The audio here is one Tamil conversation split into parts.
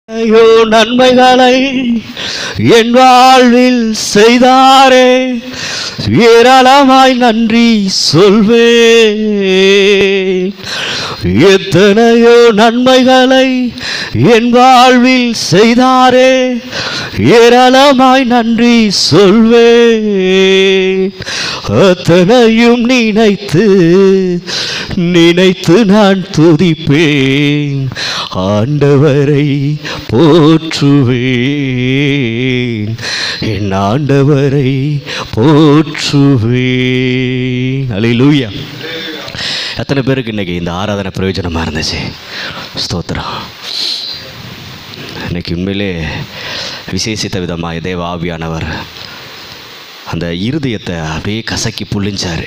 ஐயோ நன்மைகளை என் வாழ்வில் செய்தாரே ஏராளமாய் நன்றி சொல்வேன் எத்தனையோ நன்மைகளை என் வாழ்வில் செய்தாரே ஏராளமாய் நன்றி சொல்வேன் அத்தனையும் நினைத்து நினைத்து நான் துதிப்பேன் ஆண்டவரை போற்றுவேன் என் ஆண்டவரை போற்றுவேன் அல்லேலூயா எத்தனை பேருக்கு இன்னைக்கு இந்த ஆராதனை பிரயோஜனமாக இருந்துச்சு ஸ்தோத்திரம் இன்னைக்கு உண்மையிலே விசேஷித்த விதமாக தேவ ஆவியானவர் அந்த இருதயத்தை அப்படியே கசக்கி புழிஞ்சார்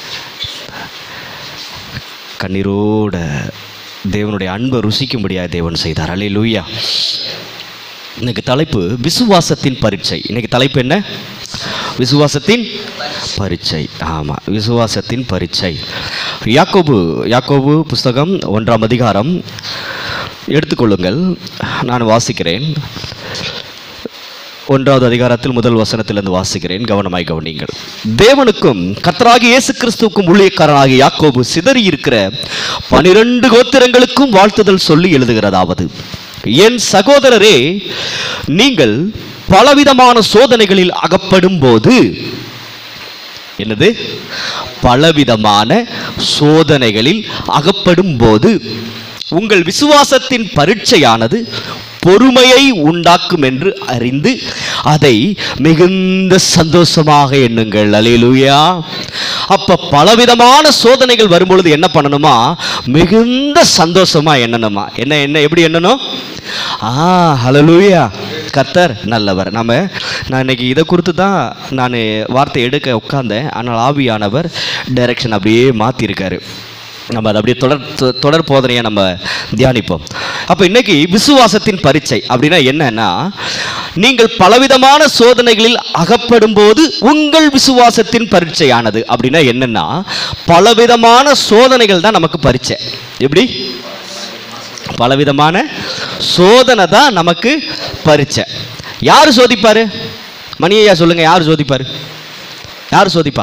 கண்ணீரோட தேவனுடைய அன்பை ருசிக்கும்படியாக தேவன் செய்தார் அல்லே லூயா இன்னைக்கு தலைப்பு விசுவாசத்தின் பரீட்சை இன்னைக்கு தலைப்பு என்ன விசுவாசத்தின் பரீட்சை ஆமாம் விசுவாசத்தின் பரீட்சை யாக்கோபு யாக்கோபு புஸ்தகம் ஒன்றாம் அதிகாரம் எடுத்துக்கொள்ளுங்கள் நான் வாசிக்கிறேன் ஒன்றாவது அதிகாரத்தில் முதல் வசனத்திலிருந்து வாசிக்கிறேன் கவனமாய் கவனிங்கள் தேவனுக்கும் கர்த்தராகிய இயேசு கிறிஸ்துவுக்கும் ஊழியக்காரனாகிய யாக்கோபு சிதறி இருக்கிற பனிரெண்டு கோத்திரங்களுக்கும் வாழ்த்துதல் சொல்லி எழுதுகிறதாவது என் சகோதரரே நீங்கள் பலவிதமான சோதனைகளில் அகப்படும் போது என்னது பலவிதமான சோதனைகளில் அகப்படும் போது உங்கள் விசுவாசத்தின் பரீட்சையானது பொறுமையை உண்டாக்கும் என்று அறிந்து அதை மிகுந்த சந்தோஷமாக எண்ணுங்கள் அலேலுயா அப்ப பலவிதமான சோதனைகள் வரும்பொழுது என்ன பண்ணணுமா மிகுந்த சந்தோஷமா எண்ணணுமா என்ன என்ன எப்படி எண்ணணும் ஆ ஹலலூயா கத்தர் நல்லவர் நம்ம நான் இன்னைக்கு இதை குறித்து தான் நான் வார்த்தை எடுக்க உட்காந்தேன் ஆனால் ஆவியானவர் டைரக்ஷன் அப்படியே மாற்றிருக்காரு நம்ம அதை அப்படியே தொடர் தொ- தொடர் போதனையை நம்ம தியானிப்போம் அப்போ இன்னைக்கு விசுவாசத்தின் பரீட்சை அப்படின்னா என்னன்னா நீங்கள் பலவிதமான சோதனைகளில் அகப்படும் போது உங்கள் விசுவாசத்தின் பரீட்சையானது அப்படின்னா என்னன்னா பலவிதமான சோதனைகள் தான் நமக்கு பரீட்சை எப்படி பலவிதமான சோதனை தான் நமக்கு பரீட்சை யார் சோதிப்பாரு மணியையா சொல்லுங்க யார் சோதிப்பாரு யார் சோதிப்பா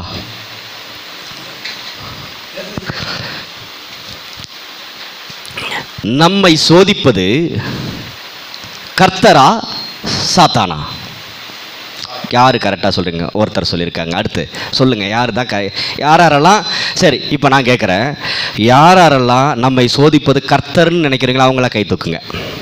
நம்மை சோதிப்பது கர்த்தரா சாத்தானா யார் கரெக்டாக சொல்கிறீங்க ஒருத்தர் சொல்லியிருக்காங்க அடுத்து சொல்லுங்கள் யார் தான் க யார் யாரெல்லாம் சரி இப்போ நான் கேட்குறேன் யார் யாரெல்லாம் நம்மை சோதிப்பது கர்த்தர்னு நினைக்கிறீங்களோ அவங்கள கை தூக்குங்க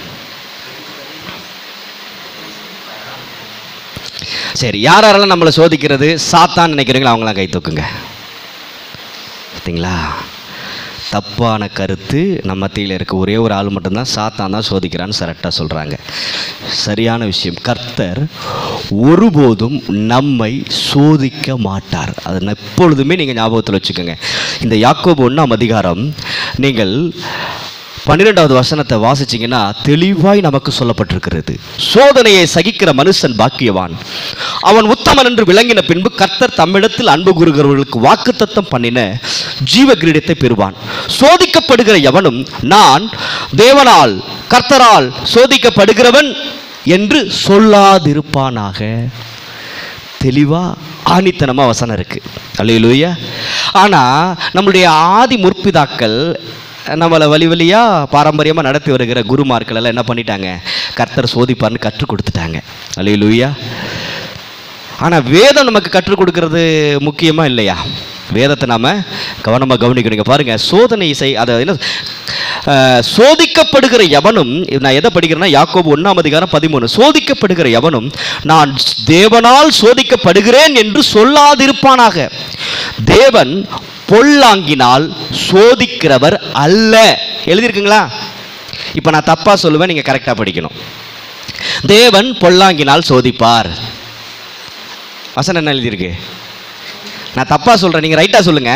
சரி யார் யாரெல்லாம் நம்மளை சோதிக்கிறது சாத்தான்னு நினைக்கிறீங்களோ அவங்களாம் கை தூக்குங்க பார்த்தீங்களா தப்பான கருத்து நம்ம மத்தியில் இருக்க ஒரே ஒரு ஆள் மட்டும்தான் சாத்தான் தான் சோதிக்கிறான்னு கரெக்டாக சொல்கிறாங்க சரியான விஷயம் கர்த்தர் ஒருபோதும் நம்மை சோதிக்க மாட்டார் அதை நான் எப்பொழுதுமே நீங்கள் ஞாபகத்தில் வச்சுக்கோங்க இந்த யாக்கோபு ஒன்றாம் அதிகாரம் நீங்கள் பன்னிரெண்டாவது வசனத்தை வாசிச்சீங்கன்னா தெளிவாய் நமக்கு சொல்லப்பட்டிருக்கிறது சோதனையை சகிக்கிற மனுஷன் பாக்கியவான் அவன் உத்தமன் என்று விளங்கின பின்பு கர்த்தர் தம்மிடத்தில் அன்பு கூறுகிறவர்களுக்கு வாக்குத்தத்தம் பண்ணின ஜீவ கிரீடத்தை பெறுவான் சோதிக்கப்படுகிற எவனும் நான் தேவனால் கர்த்தரால் சோதிக்கப்படுகிறவன் என்று சொல்லாதிருப்பானாக தெளிவா ஆணித்தனமா வசனம் இருக்கு அல்லையிலூயா ஆனா நம்மளுடைய ஆதி முற்பிதாக்கள் நம்மளை வழி வழியா பாரம்பரியமாக நடத்தி வருகிற குருமார்கள் எல்லாம் என்ன பண்ணிட்டாங்க கர்த்தர் சோதிப்பார்னு கற்றுக் கொடுத்துட்டாங்க அல்லையிலூயா ஆனால் வேதம் நமக்கு கற்றுக் கொடுக்கறது முக்கியமா இல்லையா வேதத்தை நாம கவனமாக கவனிக்கணுங்க பாருங்க சோதனை செய் அதை என்ன அஹ், சோதிக்கப்படுகிற எவனும் நான் எதை படிக்கிறேன்னா யாக்கோபு ஒன்றாம் அதிகாரம் பதிமூணு சோதிக்கப்படுகிற எவனும் நான் தேவனால் சோதிக்கப்படுகிறேன் என்று சொல்லாதிருப்பானாக தேவன் பொல்லாங்கினால் சோதிக்கிறவர் அல்ல எழுதியிருக்குங்களா இப்போ நான் தப்பாக சொல்லுவேன் நீங்கள் கரெக்டாக படிக்கணும் தேவன் பொல்லாங்கினால் சோதிப்பார் வசனம் என்ன எழுதியிருக்கு நான் தப்பா சொல்றேன் நீங்க ரைட்டா சொல்லுங்க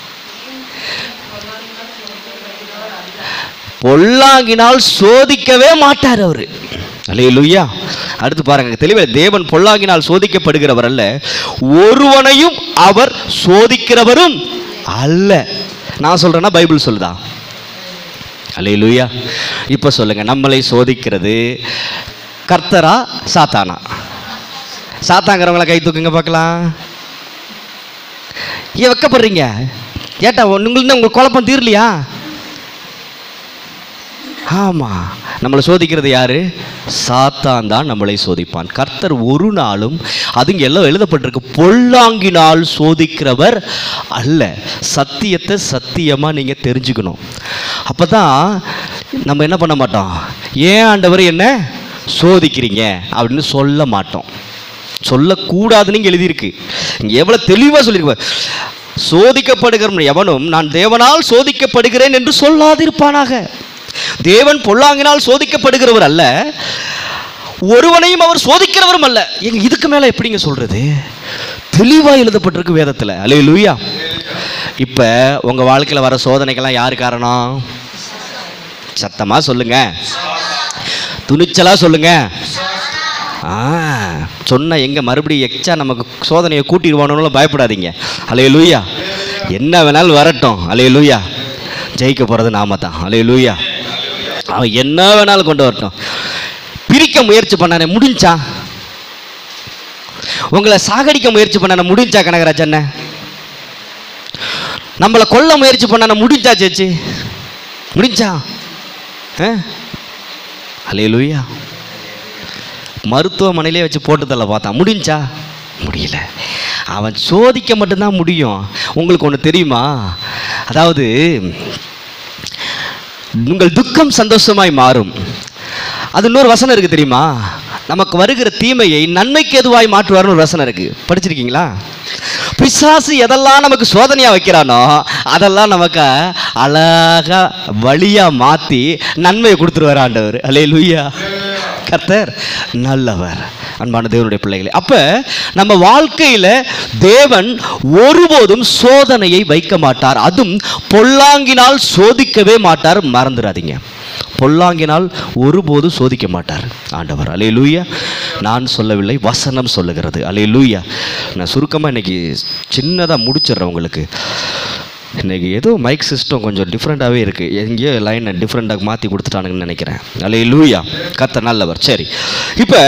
பொல்லாங்கினால் சோதிக்கவே மாட்டார் அவரு அல்லேலூயா அடுத்து பாருங்க தெளிவாக தேவன் பொல்லாங்கினால் சோதிக்கப்படுகிறவர் அல்ல ஒருவனையும் அவர் சோதிக்கிறவரும் அல்ல நான் சொல்றேன்னா பைபிள் சொல்லுதா அல்லேலூயா இப்போ சொல்லுங்க நம்மளை சோதிக்கிறது கர்த்தரா சாத்தானா சாத்தாங்கிறவங்கள கை தூக்குங்க பார்க்கலாம் ஏன் வெக்கப்படுறீங்க ஏட்டா உங்களுக்கு உங்களுக்கு குழப்பம் தீரலையா ஆமாம் நம்மளை சோதிக்கிறது யாரு சாத்தான் தான் நம்மளை சோதிப்பான் கர்த்தர் ஒரு நாளும் அதுங்க எல்லாம் எழுதப்பட்டிருக்கு பொல்லாங்கினால் சோதிக்கிறவர் அல்ல சத்தியத்தை சத்தியமாக நீங்கள் தெரிஞ்சுக்கணும் அப்போ தான் நம்ம என்ன பண்ண மாட்டோம் ஏன் ஆண்டவர் என்ன சோதிக்கிறீங்க அப்படின்னு சொல்ல மாட்டோம் சொல்லக்கூடாதுன்னு இங்கே எழுதியிருக்கு இங்கே எவ்வளோ தெளிவாக சொல்லியிருப்பார் சோதிக்கப்படுகிற எவனும் நான் தேவனால் சோதிக்கப்படுகிறேன் என்று சொல்லாதிருப்பானாக தேவன் பொல்லாங்கினால் சோதிக்கப்படுகிறவர் அல்ல ஒருவனையும் அவர் சோதிக்கிறவரும் அல்ல எங்க இதுக்கு மேல எப்படிங்க சொல்றது தெளிவா எழுதப்பட்டிருக்கு வேதத்துல அலே லூயா இப்ப உங்க வாழ்க்கையில வர சோதனைக்கெல்லாம் யாரு காரணம் சத்தமா சொல்லுங்க துணிச்சலா சொல்லுங்க ஆ சொன்ன எங்க மறுபடியும் எக்ஸ்ட்ரா நமக்கு சோதனையை கூட்டிடுவானு பயப்படாதீங்க அலே லூயா என்ன வேணாலும் வரட்டும் அலே லூயா ஜெயிக்க போறது நாம தான் அலே லூயா அவன் என்ன வேணாலும் கொண்டு வரட்டும் பிரிக்க முயற்சி பண்ணானே முடிஞ்சா உங்களை சாகடிக்க முயற்சி பண்ணானே முடிஞ்சா கனகராஜ் அண்ணன் நம்மளை கொல்ல முயற்சி பண்ணானே முடிஞ்சா சேச்சி முடிஞ்சா அலையலூயா மருத்துவமனையிலே வச்சு போட்டு தள்ள பார்த்தான் முடிஞ்சா முடியல அவன் சோதிக்க மட்டும்தான் முடியும் உங்களுக்கு ஒன்று தெரியுமா அதாவது உங்கள் துக்கம் சந்தோஷமாய் மாறும் அது இன்னொரு வசனம் இருக்கு தெரியுமா நமக்கு வருகிற தீமையை நன்மைக்கு எதுவாய் மாற்றுவார்னு ஒரு வசனம் இருக்கு படிச்சிருக்கீங்களா பிசாசு எதெல்லாம் நமக்கு சோதனையா வைக்கிறானோ அதெல்லாம் நமக்கு அழகா வழியா மாத்தி நன்மையை கொடுத்துருவார் ஆண்டவர் அலே லுய்யா கர்த்தர் நல்லவர் அன்பான தேவனுடைய பிள்ளைகளே அப்ப நம்ம வாழ்க்கையில தேவன் ஒருபோதும் சோதனையை வைக்க மாட்டார் அதுவும் பொல்லாங்கினால் சோதிக்கவே மாட்டார் மறந்துடாதீங்க பொல்லாங்கினால் ஒருபோதும் சோதிக்க மாட்டார் ஆண்டவர் அலே லூயா நான் சொல்லவில்லை வசனம் சொல்லுகிறது அலே லூயா நான் சுருக்கமாக இன்னைக்கு சின்னதாக முடிச்சிடுறேன் உங்களுக்கு இன்னைக்கு ஏதோ மைக் சிஸ்டம் கொஞ்சம் டிஃப்ரெண்ட்டாகவே இருக்குது எங்கேயோ லைனை டிஃப்ரெண்ட்டாக மாற்றி கொடுத்துட்டானுங்கன்னு நினைக்கிறேன் அலே லூயா கத்த நல்லவர் சரி இப்போ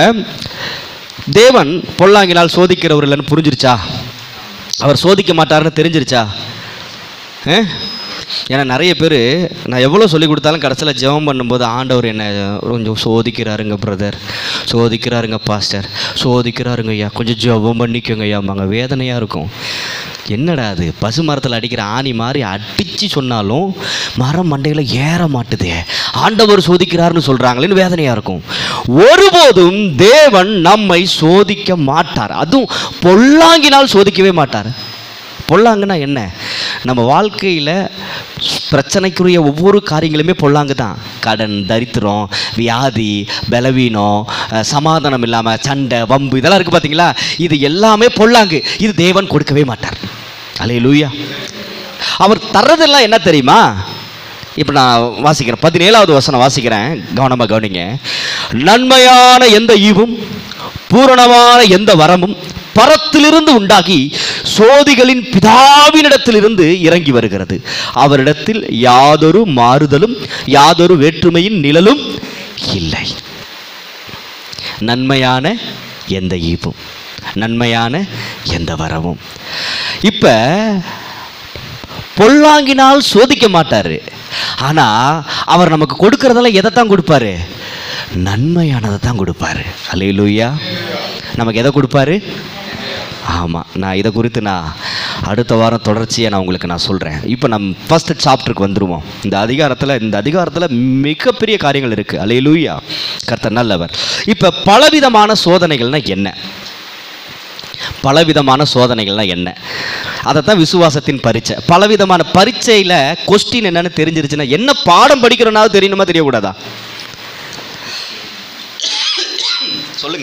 தேவன் பொல்லாங்கினால் சோதிக்கிறவர் இல்லைன்னு புரிஞ்சிருச்சா அவர் சோதிக்க மாட்டாருன்னு தெரிஞ்சிருச்சா ஆ? ஏன்னா நிறைய பேர் நான் எவ்வளோ சொல்லி கொடுத்தாலும் கடைசியில் ஜெபம் பண்ணும்போது ஆண்டவர் என்ன கொஞ்சம் சோதிக்கிறாருங்க பிரதர் சோதிக்கிறாருங்க பாஸ்டர் சோதிக்கிறாருங்க ஐயா கொஞ்சம் ஜெபம் பண்ணிக்கோங்க ஐயாம்பாங்க வேதனையாக இருக்கும் என்னடா அது பசு மரத்தில் அடிக்கிற ஆணி மாதிரி அடித்து சொன்னாலும் மரம் மண்டையில் ஏற மாட்டுதே ஆண்டவர் சோதிக்கிறாருன்னு சொல்கிறாங்களேன்னு வேதனையாக இருக்கும் ஒருபோதும் தேவன் நம்மை சோதிக்க மாட்டார் அதுவும் பொல்லாங்கினால் சோதிக்கவே மாட்டார் பொல்லாங்குன்னா என்ன நம்ம வாழ்க்கையில் பிரச்சனைக்குரிய ஒவ்வொரு காரியங்களுமே பொல்லாங்கு தான் கடன் தரித்திரம் வியாதி பலவீனம் அஹ், சமாதானம் இல்லாமல் சண்டை வம்பு இதெல்லாம் இருக்குது பார்த்தீங்களா இது எல்லாமே பொல்லாங்கு இது தேவன் கொடுக்கவே மாட்டார் அலே லூயா அவர் தர்றதெல்லாம் என்ன தெரியுமா இப்போ நான் வாசிக்கிறேன் பதினேழாவது வசனம் வாசிக்கிறேன் கவனமாக கவனிங்க நன்மையான எந்த ஈவும் பூரணமான எந்த வரமும் பரத்திலிருந்து உண்டாகி சோதிகளின் பிதாவினிடத்திலிருந்து இறங்கி வருகிறது அவரிடத்தில் யாதொரு மாறுதலும் யாதொரு வேற்றுமையின் நிழலும் இல்லை நன்மையான எந்த ஈவும் நன்மையான எந்த வரவும் இப்போ பொல்லாங்கினால் சோதிக்க மாட்டாரு ஆனா அவர் நமக்கு கொடுக்கறதெல்லாம் எதை தான் கொடுப்பாரு நன்மையானதை தான் கொடுப்பாரு அலையிலூயா நமக்கு எதை கொடுப்பாரு ஆமாம் நான் இதை குறித்து நான் அடுத்த வாரம் தொடர்ச்சியாக நான் உங்களுக்கு நான் சொல்கிறேன் இப்போ நம்ம ஃபஸ்ட்டு சாப்டருக்கு வந்துடுவோம் இந்த அதிகாரத்தில் இந்த அதிகாரத்தில் மிகப்பெரிய காரியங்கள் இருக்குது அலையிலூயா கர்த்தர் நல்லவர் இப்போ பலவிதமான சோதனைகள்னா என்ன பலவிதமான சோதனைகள்னா என்ன அதை தான் விசுவாசத்தின் பரீட்சை பலவிதமான பரீட்சையில் கொஸ்டின் என்னன்னு தெரிஞ்சிருச்சுன்னா என்ன பாடம் படிக்கிறோன்னாவது தெரியணுமா தெரியக்கூடாதா சொல்லுங்க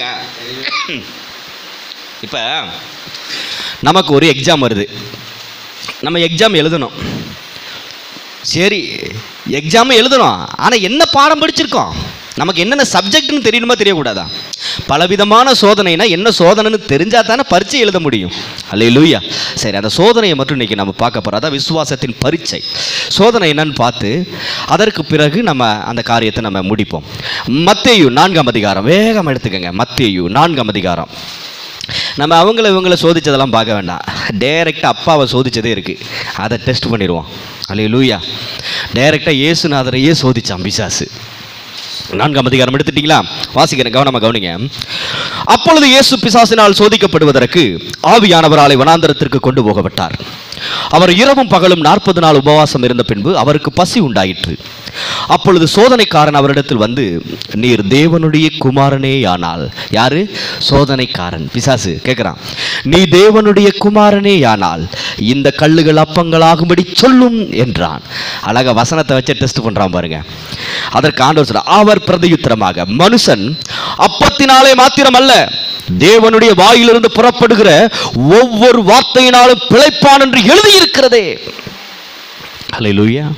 இப்போ நமக்கு ஒரு எக்ஸாம் வருது நம்ம எக்ஸாம் எழுதணும் சரி எக்ஸாம் எழுதணும் ஆனால் என்ன பாடம் படிச்சிருக்கோம் நமக்கு என்னென்ன சப்ஜெக்ட்னு தெரியணுமா தெரியக்கூடாதா பலவிதமான சோதனைனா என்ன சோதனைன்னு தெரிஞ்சா தானே பரீட்சை எழுத முடியும் அல்ல லூயா சரி அந்த சோதனையை மட்டும் இன்னைக்கு நம்ம பார்க்க போகிறோம் அதான் விசுவாசத்தின் பரீட்சை சோதனை என்னன்னு பார்த்து அதற்கு பிறகு நம்ம அந்த காரியத்தை நம்ம முடிப்போம் மத்தேயு நான்காம் அதிகாரம் வேகம் எடுத்துக்கங்க மத்தேயு நான்காம் அதிகாரம் நம்ம அவங்கள இவங்கள சோதிச்சதெல்லாம் பார்க்க வேண்டாம் டைரெக்டாக அப்பாவை சோதிச்சதே இருக்குது அதை டெஸ்ட் பண்ணிடுவோம் அல்ல லூயா டைரெக்டாக இயேசுநாதரையே சோதிச்சான் பிசாசு நான்காம் அதிகாரம் எடுத்துட்டீங்களா வாசிக்கிறேன் கவனமா கவனிங்க அப்பொழுது இயேசு பிசாசினால் சோதிக்கப்படுவதற்கு ஆவியானவராலை வனாந்தரத்திற்கு கொண்டு போகப்பட்டார் அவர் இரவும் பகலும் நாற்பது நாள் உபவாசம் இருந்த பின்பு அவருக்கு பசி உண்டாயிற்று அப்பொழுது சோதனைக்காரன் அவரிடத்தில் வந்து நீர் தேவனுடைய குமாரனேயானால் யாரு சோதனைக்காரன் பிசாசு கேட்குறான் நீ தேவனுடைய குமாரனேயானால் இந்த கல்லுகள் அப்பங்களாகும்படி சொல்லும் என்றான் அழகா வசனத்தை வச்சு டெஸ்ட் பண்றான் பாருங்க அதற்கு ஆண்டவர் சொல்றார் அவர் பிரதியுத்தரமாக மனுஷன் அப்பத்தினாலே மாத்திரமல்ல தேவனுடைய வாயிலிருந்து புறப்படுகிற ஒவ்வொரு வார்த்தையினாலும் பிழைப்பான் என்று எழுதியிருக்கிறதே ஹalleluya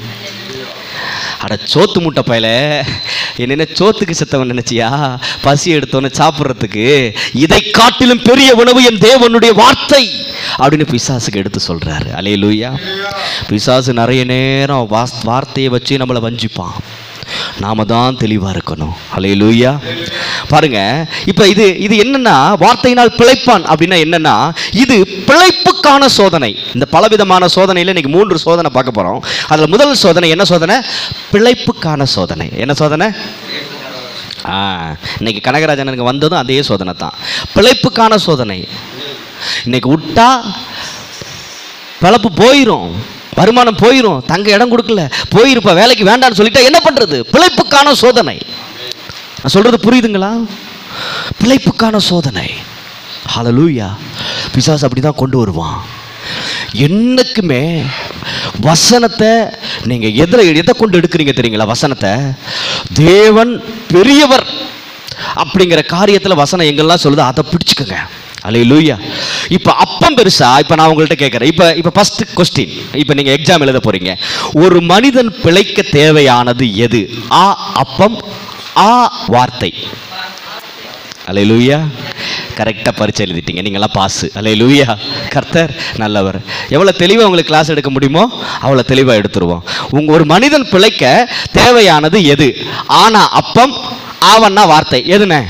அட சோத்து முட்டை பயல என்ன சோத்துக்கு செத்தவன் நினைச்சியா பசி எடுத்தவன சாப்பிட்றதுக்கு இதை காட்டிலும் பெரிய உணவு என் தேவனுடைய வார்த்தை அப்படின்னு பிசாசுக்கு எடுத்து சொல்றாரு அலே லூயா பிசாசு நிறைய நேரம் வாஸ் வார்த்தையை வச்சு நம்மளை வஞ்சிப்பான் நாம தான் தெளிவா இருக்கணும் அலே லூயா பாருங்க இப்போ இது இது என்னன்னா வார்த்தையினால் பிழைப்பான் அப்படின்னா என்னன்னா இது பிழைப்புக்கான சோதனை இந்த பலவிதமான சோதனையில் இன்னைக்கு மூன்று சோதனை பார்க்க போறோம் அதுல முதல் சோதனை என்ன சோதனை பிழைப்புக்கான சோதனை என்ன சோதனை ஆ இன்னைக்கு கனகராஜனுக்கு வந்ததும் அதே சோதனை தான் பிழைப்புக்கான சோதனை இன்னைக்கு விட்டா பிழப்பு போயிடும் வருமானம் போயிடும் தங்க இடம் கொடுக்கல போயிருப்ப வேலைக்கு வேண்டாம்னு சொல்லிட்டா என்ன பண்றது பிழைப்புக்கான சோதனை நான் சொல்றது புரியுதுங்களா பிழைப்புக்கான சோதனை ஹalleluya பிசாசு அப்படி தான் கொண்டு வருவான் என்னைக்குமே வசனத்தை நீங்க எதில் எதை கொண்டு எடுக்கிறீங்க தெரியுங்களா வசனத்தை தேவன் பெரியவர் அப்படிங்கிற காரியத்தில் வசனம் எங்கெல்லாம் சொல்லுதோ அதை பிடிச்சுக்கோங்க அலே லூயா இப்போ அப்பம் பெருசா இப்போ நான் உங்கள்கிட்ட கேட்குறேன் இப்போ இப்போ ஃபர்ஸ்ட் கொஸ்டின் இப்போ நீங்கள் எக்ஸாம் எழுத போறீங்க ஒரு மனிதன் பிழைக்க தேவையானது எது ஆ அப்பம் ஆ வார்த்தை அலை லூயா கரெக்டாக பரிச்சை எழுதிட்டீங்க நீங்களாம் பாஸ் அலை லூயா கர்த்தர் நல்லவர் எவ்வளோ தெளிவாக உங்களுக்கு கிளாஸ் எடுக்க முடியுமோ அவ்வளோ தெளிவாக எடுத்துருவோம் உங்க ஒரு மனிதன் பிழைக்க தேவையானது எது ஆனா அப்பம் ஆவன்னா வார்த்தை எதுனே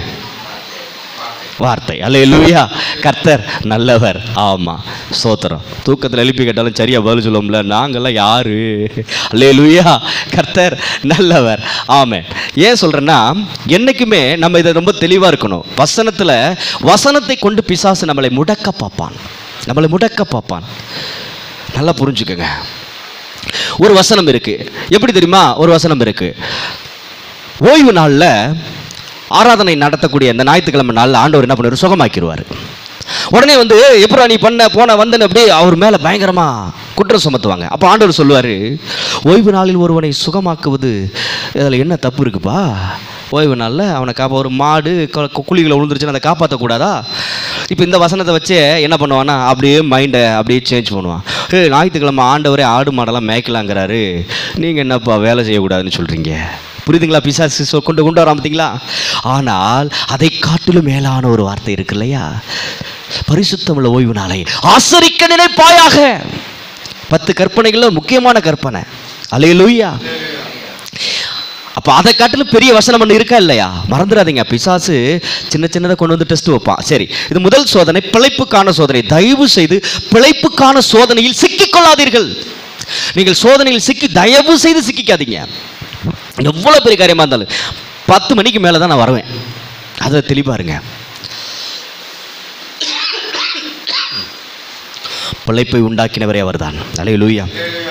வார்த்தை அல்ல லூயா கர்த்தர் நல்லவர் ஆமாம் ஸ்தோத்திரம் தூக்கத்தில் எழுப்பி கேட்டாலும் சரியா பதில் சொல்லுவோம்ல நாங்கள்லாம் யாரு அல்லே லூயா கர்த்தர் நல்லவர் ஆமே ஏன் சொல்கிறேன்னா என்றைக்குமே நம்ம இதை ரொம்ப தெளிவாக இருக்கணும் வசனத்தில் வசனத்தை கொண்டு பிசாசு நம்மளை முடக்க பார்ப்பான் நம்மளை முடக்க பார்ப்பான் நல்லா புரிஞ்சுக்கோங்க ஒரு வசனம் இருக்கு எப்படி தெரியுமா ஒரு வசனம் இருக்கு ஓய்வு நாளில் ஆராதனை நடத்தக்கூடிய இந்த ஞாயிற்றுக்கிழமை நாளில் ஆண்டவர் என்ன பண்ணுவார் சுகமாக்கிடுவார் உடனே வந்து எப்படா நீ பண்ண போன வந்தன்னு அப்படி அவர் மேலே பயங்கரமாக குற்றம் சுமத்துவாங்க அப்போ ஆண்டவர் சொல்லுவார் ஓய்வு நாளில் ஒருவனை சுகமாக்குவது இதில் என்ன தப்பு இருக்குப்பா ஓய்வு நாளில் அவனை காப்பா ஒரு மாடு கு- குழிகளை விழுந்துருச்சுன்னு அதை காப்பாற்றக்கூடாதா இப்போ இந்த வசனத்தை வச்சு என்ன பண்ணுவான்னா அப்படியே மைண்டை அப்படியே சேஞ்ச் பண்ணுவான் ஏ ஞாயிற்றுக்கிழமை ஆண்டவரே ஆடு மாடெல்லாம் மேய்க்கலாங்கிறாரு நீங்கள் என்னப்பா வேலை செய்யக்கூடாதுன்னு சொல்கிறீங்க புரியுதுங்களா பிசாசு சொ- கொண்டு கொண்டு வராம பார்த்தீங்களா ஆனால் அதை காட்டிலும் மேலான ஒரு வார்த்தை இருக்கு இல்லையா பரிசுத்தமுள்ள ஓய்வு நாளை ஆசரிக்க நினைப்பாயாக பத்து கற்பனைகள்ல முக்கியமான கற்பனை அலையலூயா அப்போ அதை காட்டிலும் பெரிய வசனம் ஒன்று இருக்கா இல்லையா மறந்துடாதீங்க பிசாசு சின்ன சின்னதை கொண்டு வந்து டெஸ்ட் வைப்பான் சரி இது முதல் சோதனை பிழைப்புக்கான சோதனை தயவு செய்து பிழைப்புக்கான சோதனையில் சிக்கிக்கொள்ளாதீர்கள் நீங்கள் சோதனையில் சிக்கி தயவு செய்து சிக்கிக்காதீங்க எவ்வளோ பெரிய காரியமாக இருந்தாலும் பத்து மணிக்கு மேலே தான் நான் வருவேன் அதை தெளிவாருங்க பிழைப்பை உண்டாக்கினவரே அவர்தான் அலையலூயா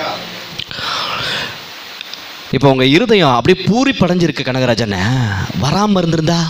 இப்போ உங்க இருதயம் அப்படியே பூரி படைஞ்சிருக்கு கனகராஜன் வராம இருந்திருந்தா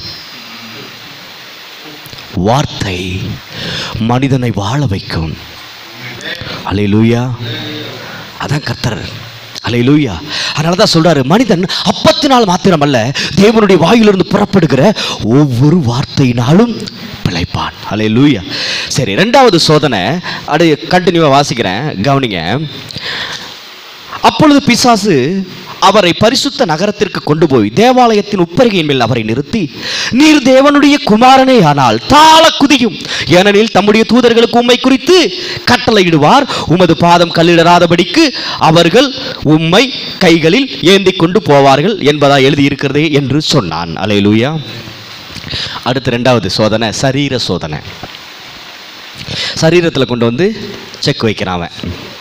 வார்த்தை மனிதனை வாழ வைக்கும் அலையலூயா அதான் கர்த்தர் அலையலூயா அதனால தான் சொல்றாரு மனிதன் அப்பத்தினால் மாத்திரமல்ல தேவனுடைய வாயிலிருந்து புறப்படுகிற ஒவ்வொரு வார்த்தையினாலும் பிழைப்பான் அலையலூயா சரி ரெண்டாவது சோதனை அடு கண்டினியூவாக வாசிக்கிறேன் கவனிங்க அப்பொழுது பிசாசு அவரை பரிசுத்த நகரத்திற்கு கொண்டு போய் தேவாலயத்தின் உப்பரிகையின் மேல் அவரை நிறுத்தி நீர் தேவனுடைய குமாரனே ஆனால் தாள குதியும் ஏனெனில் தம்முடைய தூதர்களுக்கு உம்மை குறித்து கட்டளையிடுவார் உமது பாதம் கல்லிடராதபடிக்கு அவர்கள் உம்மை கைகளில் ஏந்தி கொண்டு போவார்கள் என்பதா எழுதியிருக்கிறதே என்று சொன்னான் அலையலூயா அடுத்து ரெண்டாவது சோதனை சரீர சோதனை சரீரத்தில் கொண்டு வந்து செக் வைக்கிறான் அவன்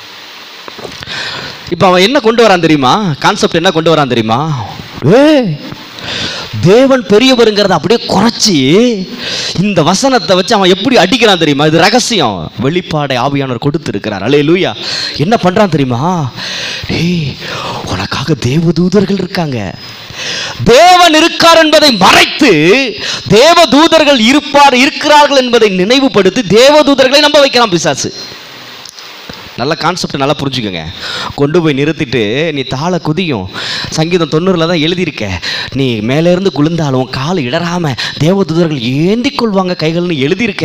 இப்போ அவன் என்ன கொண்டு வரான் தெரியுமா கான்செப்ட் என்ன கொண்டு வரான் தெரியுமா ஏய் தேவன் பெரியவருங்கிறத அப்படியே குறைச்சி இந்த வசனத்தை வச்சு அவன் எப்படி அடிக்கிறான் தெரியுமா இது ரகசியம் வெளிப்பாடை ஆவியானவர் கொடுத்து இருக்கிறார் அலே லூயா என்ன பண்றான் தெரியுமா டேய் உனக்காக தேவதூதர்கள் இருக்காங்க தேவன் இருக்கார் என்பதை மறைத்து தேவதூதர்கள் இருப்பார் இருக்கிறார்கள் என்பதை நினைவுபடுத்தி தேவதூதர்களை நம்ப வைக்கிறான் பிசாசு நல்ல கான்செப்ட் நல்லா புரிஞ்சுக்கோங்க கொண்டு போய் நிறுத்திட்டு நீ தாள குதியும் சங்கீதம் தொண்ணூறில் தான் எழுதியிருக்க நீ மேலே இருந்து குளிர்ந்தாலும் கால் இடராம தேவதூதர்கள் ஏந்தி கொள்வாங்க கைகள்னு எழுதியிருக்க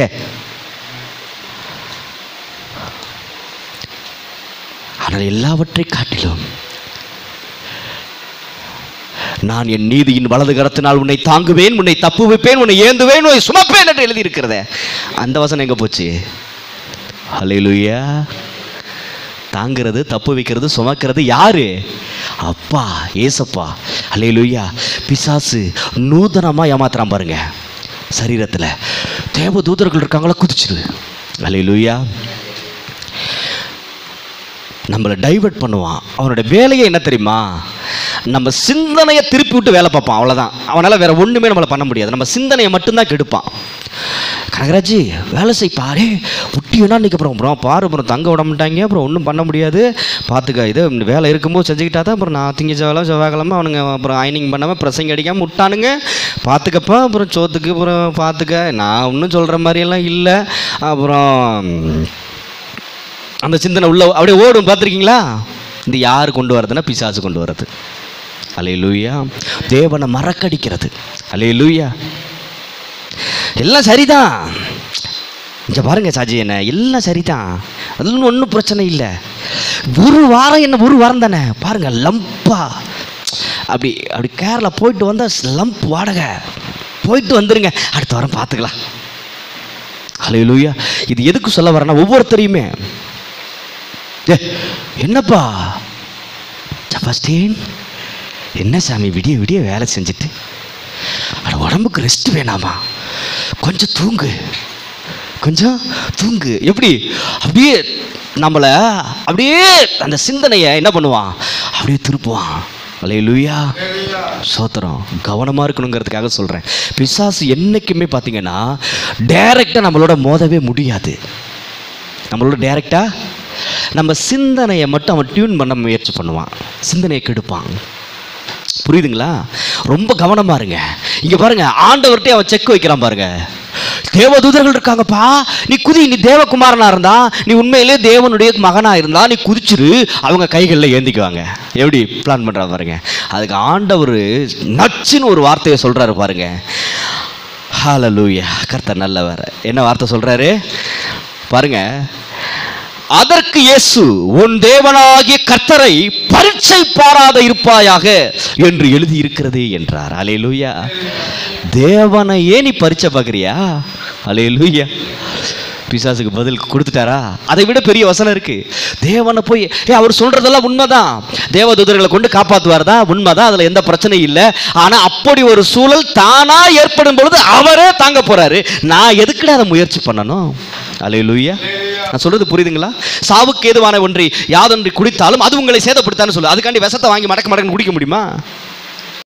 ஆனால் எல்லாவற்றை காட்டிலும் நான் என் நீதியின் வலது கரத்தினால் உன்னை தாங்குவேன் உன்னை தப்பு வைப்பேன் உன்னை ஏந்துவேன் உன்னை சுமப்பேன் என்று எழுதியிருக்கிறதே அந்த வசனம் எங்க போச்சு ஹalleluya தாங்கிறது தப்பு வைக்கிறது சுமக்கிறது யாரு அப்பா ஏசப்பா ஹalleluya பிசாசு நூதனமா ஏமாத்துறான் பாருங்க சரீரத்தில் தேவ தூதர்கள் இருக்காங்களா குதிச்சிரு ஹalleluya நம்மளை டைவர்ட் பண்ணுவான் அவனோட வேலையே என்ன தெரியுமா நம்ம சிந்தனையை திருப்பி விட்டு வேலை பார்ப்பான் அவ்வளோதான் அவனால் வேற ஒன்றுமே நம்மளை பண்ண முடியாது நம்ம சிந்தனையை மட்டும்தான் கெடுப்பான் கனகராஜி வேலை செய் பாரு விட்டியோன்னா இன்றைக்கி அப்புறம் அப்புறம் பாரு அப்புறம் தங்க விட மாட்டாங்க அப்புறம் ஒன்றும் பண்ண முடியாது பார்த்துக்க இது இந்த வேலை இருக்கும்போது செஞ்சுக்கிட்டா தான் அப்புறம் நான் திங்க செவ்வாய் செவ்வாய்க்கிழமை அவனுங்க அப்புறம் அயனிங் பண்ணாமல் பிரசங்க அடிக்காமல் விட்டானுங்க பார்த்துக்கப்பா அப்புறம் சோத்துக்கு அப்புறம் பார்த்துக்க நான் ஒன்றும் சொல்கிற மாதிரியெல்லாம் இல்லை அப்புறம் அந்த சிந்தனை உள்ள அப்படியே ஓடும் பார்த்துருக்கீங்களா இது யார் கொண்டு வரதுன்னா பிசாசு கொண்டு வர்றது அலே லூயா தேவனை மறக்கடிக்கிறது அலே லூயா எல்லாம் சரிதான் இங்கே பாருங்க சாஜி என்ன எல்லாம் சரிதான் அதுல ஒன்றும் பிரச்சனை இல்லை ஒரு வாரம் என்ன ஒரு வாரம் தானே பாருங்க லம்பா அப்படி அப்படி கேரளா போயிட்டு வந்தால் லம்ப் வாடகை போயிட்டு வந்துருங்க அடுத்த வாரம் பார்த்துக்கலாம் அலே லூயா இது எதுக்கு சொல்ல வரேன்னா ஒவ்வொருத்தரையுமே ஏ என்னப்பா ஜபாஸ்டீன் என்ன சாமி விடிய விடிய வேலை செஞ்சுட்டு அட உடம்புக்கு ரெஸ்ட் வேணாமா கொஞ்சம் தூங்கு கொஞ்சம் தூங்கு எப்படி அப்படியே நம்மளை அப்படியே அந்த சிந்தனையை என்ன பண்ணுவான் அப்படியே திருப்புவான் அலையலூயா சோத்திரம் கவனமாக இருக்கணுங்கிறதுக்காக சொல்கிறேன் பிசாசு என்றைக்குமே பார்த்தீங்கன்னா டைரெக்டாக நம்மளோட மோதவே முடியாது நம்மளோட டைரெக்டாக நம்ம சிந்தனையை மட்டும் அவன் டியூன் பண்ண முயற்சி பண்ணுவான் சிந்தனையை கெடுப்பான் புரியுதுங்களா ரொம்ப கவனமா இருங்க இங்க பாருங்க ஆண்டவர்கிட்ட அவன் செக் வைக்கிறான் பாருங்க தேவதூதர்கள் இருக்காங்கப்பா நீ குதி நீ தேவகுமாரனா இருந்தா நீ உண்மையிலே தேவனுடைய மகனா இருந்தா நீ குதிச்சிரு அவங்க கைகளில் ஏந்திக்குவாங்க எப்படி பிளான் பண்றா பாருங்க அதுக்கு ஆண்டவர் நச்சுன்னு ஒரு வார்த்தையை சொல்றாரு பாருங்க ஹalleluya கர்த்தர் நல்லவர் என்ன வார்த்தை சொல்றாரு பாருங்க அதற்கு இயேசு உன் தேவனாகிய கர்த்தரை பரீட்சை பாராத இருப்பாயாக என்று எழுதி இருக்கிறதே என்றார் அலேலூயா தேவனை ஏன் நீ பரீட்சை பார்க்குறியா அலேலூயா பிசாசுக்கு பதில் கொடுத்துட்டாரா அதை விட பெரிய வசனம் இருக்கு தேவனை போய் ஏ அவர் சொல்றதெல்லாம் உண்மைதான் தேவதூதர்களை கொண்டு காப்பாற்றுவார் தான் உண்மைதான் அதுல எந்த பிரச்சனையும் இல்லை ஆனா அப்படி ஒரு சூழல் தானா ஏற்படும் பொழுது அவரே தாங்க போறாரு நான் எதுக்குடா அதை முயற்சி பண்ணணும் அலையிலுயா நான் சொல்றது புரியுதுங்களா சாவுக்கு ஏதுவான ஒன்றை யாதொன்றை குடித்தாலும் அது உங்களை சேதப்படுத்தான்னு சொல்லு அதுக்காண்டி விஷத்தை வாங்கி மடக்க மடக்குன்னு குடிக்க முடியுமா